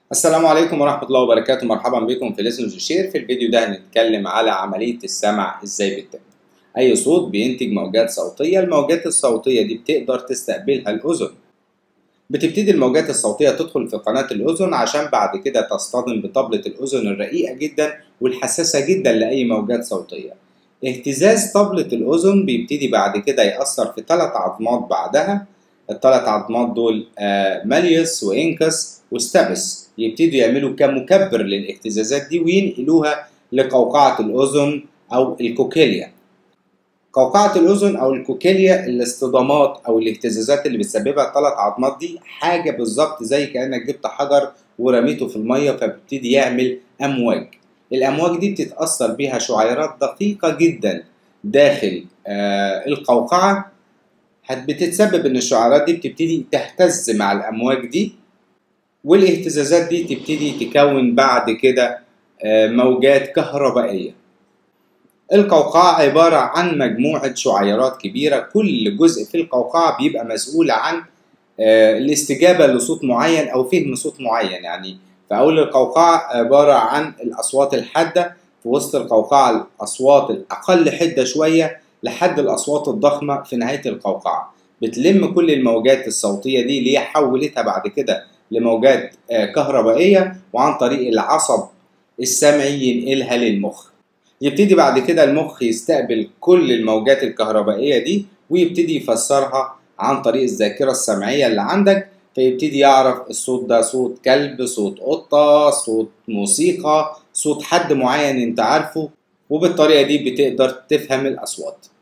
السلام عليكم ورحمة الله وبركاته مرحبا بكم في ليسنز شير في الفيديو ده هنتكلم على عملية السمع ازاي بتتم أي صوت بينتج موجات صوتية الموجات الصوتية دي بتقدر تستقبلها الأذن بتبتدي الموجات الصوتية تدخل في قناة الأذن عشان بعد كده تصطدم بطبلة الأذن الرقيقة جدا والحساسة جدا لأي موجات صوتية اهتزاز طبلة الأذن بيبتدي بعد كده يأثر في ثلاث عظمات بعدها الثلاث عظمات دول آه ماليوس وإنكس وستابس يبتدوا يعملوا كمكبر للاهتزازات دي وينقلوها لقوقعة الأذن أو الكوكيليا قوقعة الأذن أو الكوكيليا الاصطدامات أو الاهتزازات اللي بتسببها الثلاث عظمات دي حاجة بالظبط زي كأنك جبت حجر ورميته في المية فبيبتدي يعمل أمواج الأمواج دي بتتأثر بيها شعيرات دقيقة جدا داخل آه القوقعة بتتسبب ان الشعيرات دي بتبتدي تهتز مع الامواج دي والاهتزازات دي تبتدي تكون بعد كده موجات كهربائيه القوقعة عبارة عن مجموعة شعيرات كبيرة كل جزء في القوقعة بيبقى مسؤول عن الاستجابة لصوت معين أو فهم صوت معين يعني في أول القوقعة عبارة عن الأصوات الحادة في وسط القوقعة الأصوات الأقل حدة شوية لحد الأصوات الضخمة في نهاية القوقعة بتلم كل الموجات الصوتية دي اللي هي حولتها بعد كده لموجات كهربائية وعن طريق العصب السمعي ينقلها للمخ يبتدي بعد كده المخ يستقبل كل الموجات الكهربائية دي ويبتدي يفسرها عن طريق الذاكرة السمعية اللي عندك فيبتدي يعرف الصوت ده صوت كلب صوت قطة صوت موسيقى صوت حد معين انت عارفه وبالطريقة دي بتقدر تفهم الأصوات